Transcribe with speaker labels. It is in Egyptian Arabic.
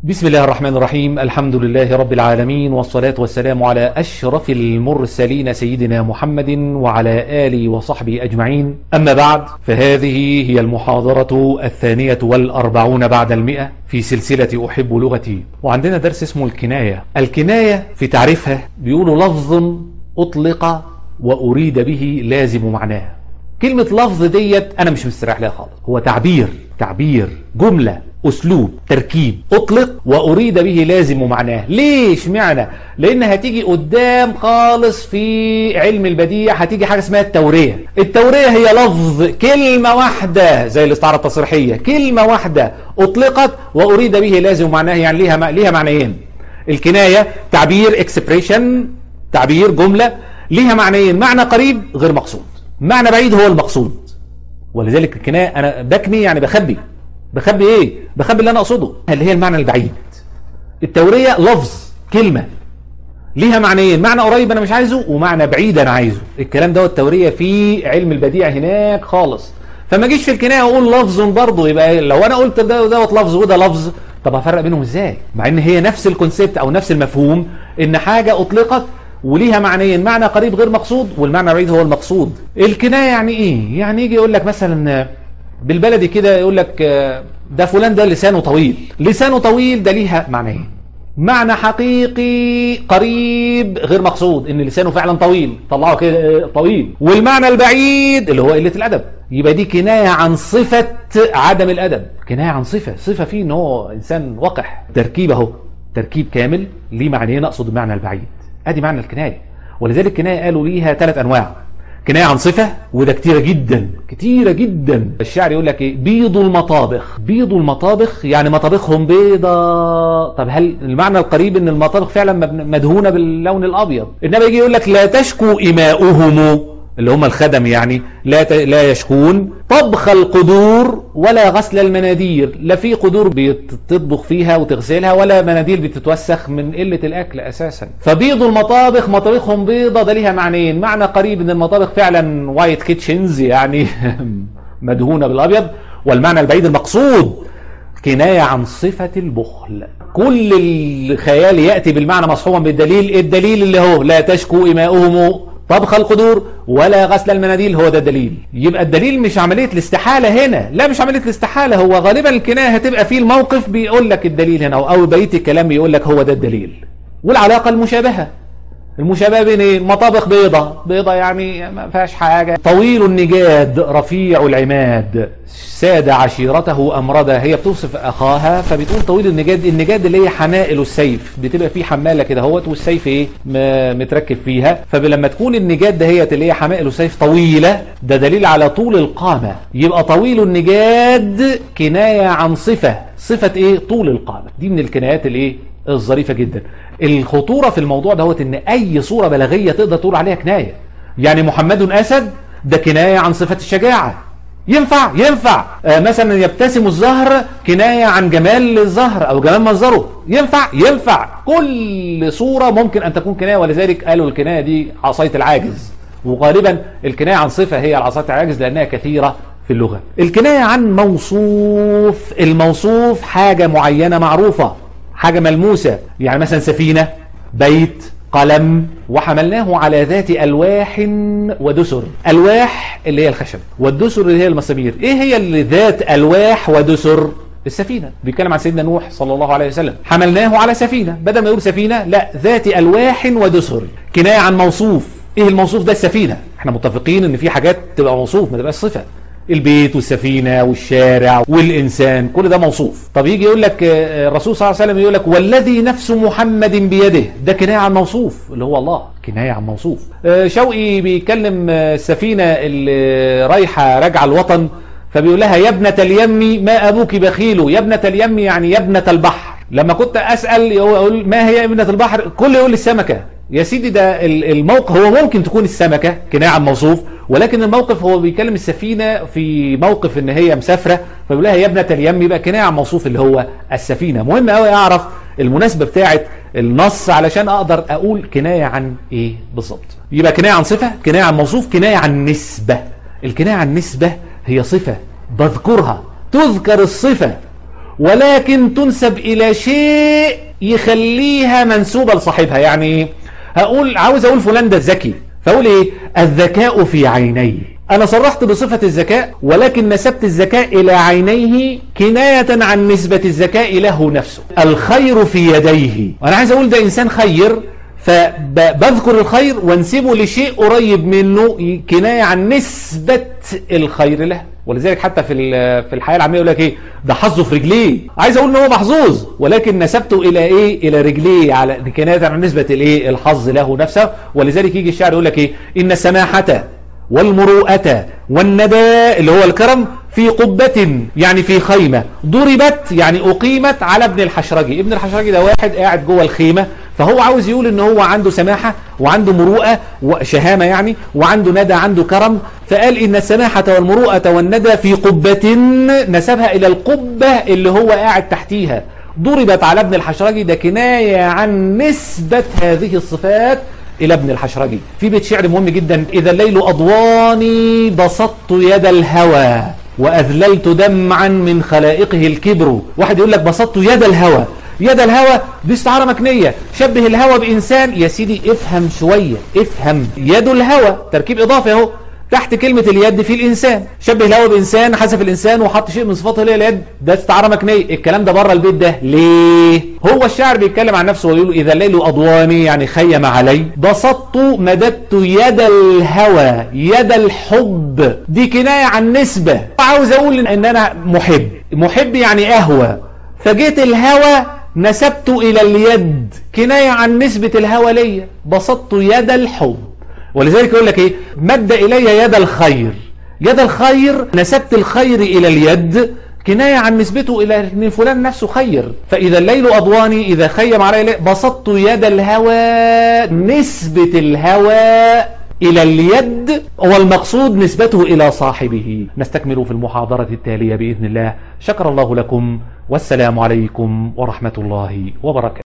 Speaker 1: بسم الله الرحمن الرحيم الحمد لله رب العالمين والصلاة والسلام على أشرف المرسلين سيدنا محمد وعلى آله وصحبه أجمعين أما بعد فهذه هي المحاضرة الثانية والأربعون بعد المئة في سلسلة أحب لغتي وعندنا درس اسمه الكناية الكناية في تعريفها بيقولوا لفظ أطلق وأريد به لازم معناه كلمة لفظ ديت أنا مش مستريح لها خالص هو تعبير تعبير جملة أسلوب تركيب أطلق وأريد به لازم معناه ليش معنى لأن هتيجي قدام خالص في علم البديع هتيجي حاجة اسمها التورية التورية هي لفظ كلمة واحدة زي الاستعارة التصريحية كلمة واحدة أطلقت وأريد به لازم معناه يعني ليها ليها معنيين الكناية تعبير اكسبريشن تعبير جملة ليها معنيين معنى قريب غير مقصود معنى بعيد هو المقصود ولذلك الكناية أنا بكني يعني بخبي بخبي ايه بخبي اللي انا اقصده اللي هي المعنى البعيد التورية لفظ كلمة ليها معنيين معنى قريب انا مش عايزه ومعنى بعيد انا عايزه الكلام ده التورية في علم البديع هناك خالص فما اجيش في الكناية اقول لفظ برضه يبقى لو انا قلت ده دوت لفظ وده لفظ طب هفرق بينهم ازاي مع ان هي نفس الكونسيبت او نفس المفهوم ان حاجة اطلقت وليها معنيين معنى قريب غير مقصود والمعنى البعيد هو المقصود الكناية يعني ايه يعني يجي يقول لك مثلا بالبلدي كده يقول لك ده فلان ده لسانه طويل لسانه طويل ده ليها معنيين معنى حقيقي قريب غير مقصود ان لسانه فعلا طويل طلعه كده طويل والمعنى البعيد اللي هو قله الادب يبقى دي كنايه عن صفه عدم الادب كنايه عن صفه صفه فيه ان هو انسان وقح تركيب اهو تركيب كامل ليه معنيين اقصد المعنى البعيد ادي معنى الكنايه ولذلك الكنايه قالوا ليها ثلاث انواع كناية عن صفة وده كتيرة جدا كتيرة جدا الشعر يقول لك ايه بيض المطابخ بيض المطابخ يعني مطابخهم بيضة طب هل المعنى القريب ان المطابخ فعلا مدهونة باللون الابيض انما يجي يقول لك لا تشكو إماؤهم اللي هم الخدم يعني لا ت... لا يشكون طبخ القدور ولا غسل المنادير لا في قدور بتطبخ فيها وتغسلها ولا مناديل بتتوسخ من قلة الأكل أساسا فبيض المطابخ مطابخهم بيضة ده ليها معنيين معنى قريب ان المطابخ فعلا وايت كيتشنز يعني مدهونة بالأبيض والمعنى البعيد المقصود كناية عن صفة البخل كل الخيال يأتي بالمعنى مصحوبا بالدليل الدليل اللي هو لا تشكو إماؤهم طبخ القدور ولا غسل المناديل هو ده الدليل يبقى الدليل مش عملية الاستحالة هنا لا مش عملية الاستحالة هو غالبا الكناية هتبقى فيه الموقف بيقول لك الدليل هنا أو بقية الكلام بيقول لك هو ده الدليل والعلاقة المشابهة المشابهة بين ايه مطابخ بيضة بيضة يعني ما فيهاش حاجة طويل النجاد رفيع العماد ساد عشيرته أمردة هي بتوصف أخاها فبتقول طويل النجاد النجاد اللي هي حمائل السيف بتبقى فيه حمالة كده هوت والسيف ايه متركب فيها فلما تكون النجاد دهيت اللي هي حمائل السيف طويلة ده دليل على طول القامة يبقى طويل النجاد كناية عن صفة صفة ايه طول القامة دي من الكنايات الايه الظريفة جدا الخطورة في الموضوع دوت ان اي صورة بلاغية تقدر تقول عليها كناية يعني محمد اسد ده كناية عن صفة الشجاعة ينفع ينفع آه مثلا يبتسم الزهر كناية عن جمال الزهر او جمال منظره ينفع ينفع كل صورة ممكن ان تكون كناية ولذلك قالوا الكناية دي عصاية العاجز وغالبا الكناية عن صفة هي عصاية العاجز لانها كثيرة في اللغة الكناية عن موصوف الموصوف حاجة معينة معروفة حاجة ملموسة يعني مثلا سفينة بيت قلم وحملناه على ذات ألواح ودسر ألواح اللي هي الخشب والدسر اللي هي المسامير إيه هي اللي ذات ألواح ودسر السفينة بيتكلم عن سيدنا نوح صلى الله عليه وسلم حملناه على سفينة بدل ما يقول سفينة لا ذات ألواح ودسر كناية عن موصوف إيه الموصوف ده السفينة احنا متفقين ان في حاجات تبقى موصوف ما تبقاش صفة البيت والسفينة والشارع والإنسان كل ده موصوف طب يجي يقول لك الرسول صلى الله عليه وسلم يقول لك والذي نفس محمد بيده ده كناية عن موصوف اللي هو الله كناية عن موصوف شوقي بيكلم السفينة اللي رايحة راجعة الوطن فبيقول لها يا ابنة اليم ما أبوك بخيله يا ابنة اليم يعني يا ابنة البحر لما كنت أسأل يقول ما هي ابنة البحر كل يقول لي السمكة يا سيدي ده الموقف هو ممكن تكون السمكة كناية عن موصوف ولكن الموقف هو بيكلم السفينة في موقف ان هي مسافرة فبيقول لها يا ابنة اليم يبقى كناية عن موصوف اللي هو السفينة مهم قوي اعرف المناسبة بتاعة النص علشان اقدر اقول كناية عن ايه بالظبط يبقى كناية عن صفة كناية عن موصوف كناية عن نسبة الكناية عن نسبة هي صفة بذكرها تذكر الصفة ولكن تنسب إلى شيء يخليها منسوبة لصاحبها يعني هقول عاوز أقول فلان ده ذكي فأقول إيه الذكاء في عينيه أنا صرحت بصفة الذكاء ولكن نسبت الذكاء إلى عينيه كناية عن نسبة الذكاء له نفسه الخير في يديه أنا عايز أقول ده إنسان خير فبذكر الخير وانسبه لشيء قريب منه كناية عن نسبة الخير له ولذلك حتى في في الحياه العاميه يقول لك ايه ده حظه في رجليه عايز اقول ان هو محظوظ ولكن نسبته الى ايه الى رجليه على كنايه عن نسبه الايه الحظ له نفسه ولذلك يجي الشاعر يقول لك ايه ان السماحه والمروءه والندى اللي هو الكرم في قبة يعني في خيمة ضربت يعني أقيمت على ابن الحشرجي ابن الحشرجي ده واحد قاعد جوه الخيمة فهو عاوز يقول ان هو عنده سماحة وعنده مروءة وشهامة يعني وعنده ندى عنده كرم فقال ان السماحة والمروءة والندى في قبة نسبها الى القبة اللي هو قاعد تحتيها ضربت على ابن الحشرجي ده كناية عن نسبة هذه الصفات إلى ابن الحشرجي في بيت شعر مهم جدا إذا الليل أضواني بسطت يد الهوى وأذللت دمعا من خلائقه الكبر واحد يقول لك بسطت يد الهوى يد الهوى دي استعارة مكنية شبه الهوى بإنسان يا سيدي افهم شوية افهم يد الهوى تركيب إضافي اهو تحت كلمة اليد في الإنسان شبه الهوى بإنسان حذف الإنسان وحط شيء من صفاته اللي هي اليد ده استعارة مكنية الكلام ده بره البيت ده ليه هو الشاعر بيتكلم عن نفسه ويقول إذا الليل أضواني يعني خيم علي بسطت مددت يد الهوى يد الحب دي كناية عن نسبة عاوز أقول إن أنا محب محب يعني أهوى فجيت الهوى نسبت إلى اليد كناية عن نسبة الهوى ليا بسطت يد الحب ولذلك يقول لك ايه مد الي يد الخير يد الخير نسبت الخير الى اليد كناية عن نسبته إلى أن فلان نفسه خير فإذا الليل أضواني إذا خيم علي بسطت يد الهوى نسبة الهوى إلى اليد والمقصود نسبته إلى صاحبه نستكمل في المحاضرة التالية بإذن الله شكر الله لكم والسلام عليكم ورحمة الله وبركاته